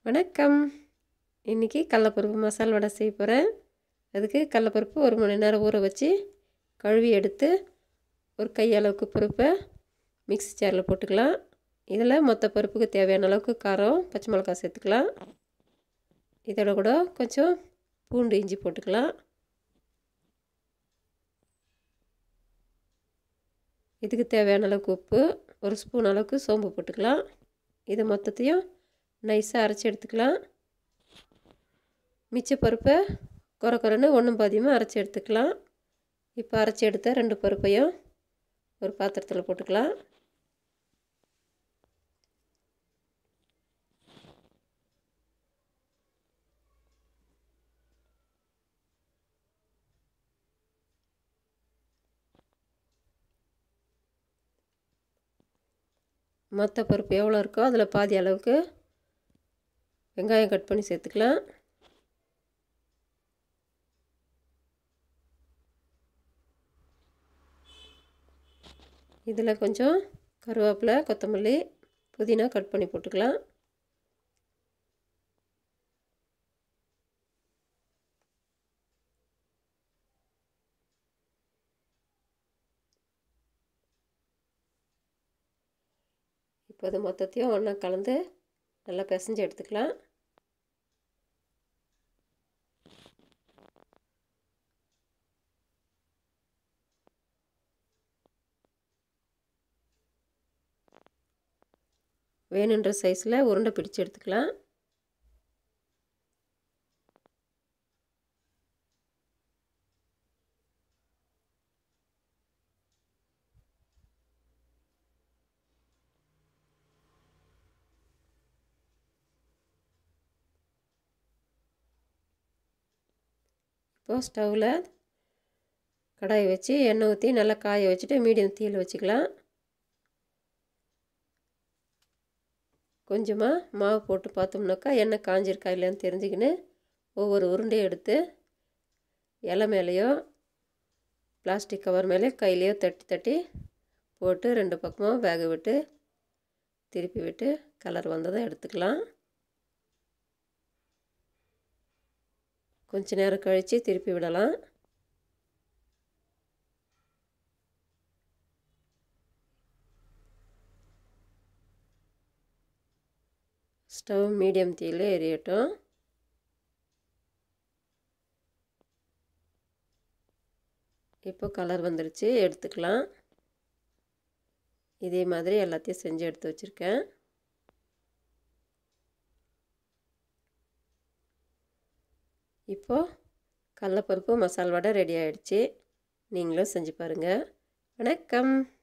வணக்கம் இன்றைக்கி கடலப்பருப்பு மசால் வடை செய்ய போகிறேன் அதுக்கு கடலப்பருப்பு ஒரு மணி நேரம் ஊற வச்சு கழுவி எடுத்து ஒரு கையளவுக்கு பருப்பை மிக்ஸி ஜாரில் போட்டுக்கலாம் இதில் மொத்த பருப்புக்கு தேவையான அளவுக்கு காரம் பச்சை மிளகாய் சேர்த்துக்கலாம் இதோட கூட கொஞ்சம் பூண்டு இஞ்சி போட்டுக்கலாம் இதுக்கு தேவையான அளவுக்கு உப்பு ஒரு ஸ்பூன் அளவுக்கு சோம்பு போட்டுக்கலாம் இது மொத்தத்தையும் நைஸாக அரைச்சி எடுத்துக்கலாம் மிச்ச பருப்பை குறை குறைன்னு ஒன்றும் பாதியமாக அரைச்சி எடுத்துக்கலாம் இப்போ அரைச்சி எடுத்த ரெண்டு பருப்பையும் ஒரு பாத்திரத்தில் போட்டுக்கலாம் மொத்த பருப்பு எவ்வளோ இருக்கோ அதில் பாதி அளவுக்கு வெங்காயம் கட் பண்ணி சேர்த்துக்கலாம் இதில் கொஞ்சம் கருவேப்பிலை கொத்தமல்லி புதினா கட் பண்ணி போட்டுக்கலாம் இப்போ அது மொத்தத்தையும் ஒன்றா கலந்து நல்லா பிசைஞ்சு எடுத்துக்கலாம் வேணுன்ற சைஸில் உருண்டை பிடிச்சு எடுத்துக்கலாம் இப்போது ஸ்டவ்வில் கடாயை வச்சு எண்ணெய் ஊற்றி நல்லா காய வச்சுட்டு மீடியம் தீயில் வச்சுக்கலாம் கொஞ்சமாக மாவு போட்டு பார்த்தோம்னாக்கா எண்ணெய் காஞ்சிருக்கா இல்லையான்னு தெரிஞ்சுக்கின்னு ஒவ்வொரு உருண்டையும் எடுத்து இலை மேலேயோ பிளாஸ்டிக் கவர் மேலே கையிலையோ தட்டி தட்டி போட்டு ரெண்டு பக்கமும் வேக விட்டு திருப்பி விட்டு கலர் வந்ததை எடுத்துக்கலாம் கொஞ்ச நேரம் கழித்து திருப்பி விடலாம் ஸ்டவ் மீடியம் தீயில் எரியட்டும் இப்போ கலர் வந்துருச்சு எடுத்துக்கலாம் இதே மாதிரி எல்லாத்தையும் செஞ்சு எடுத்து வச்சுருக்கேன் இப்போது கடலப்பருப்பு மசால் வடை ரெடி ஆகிடுச்சு நீங்களும் செஞ்சு பாருங்கள் வணக்கம்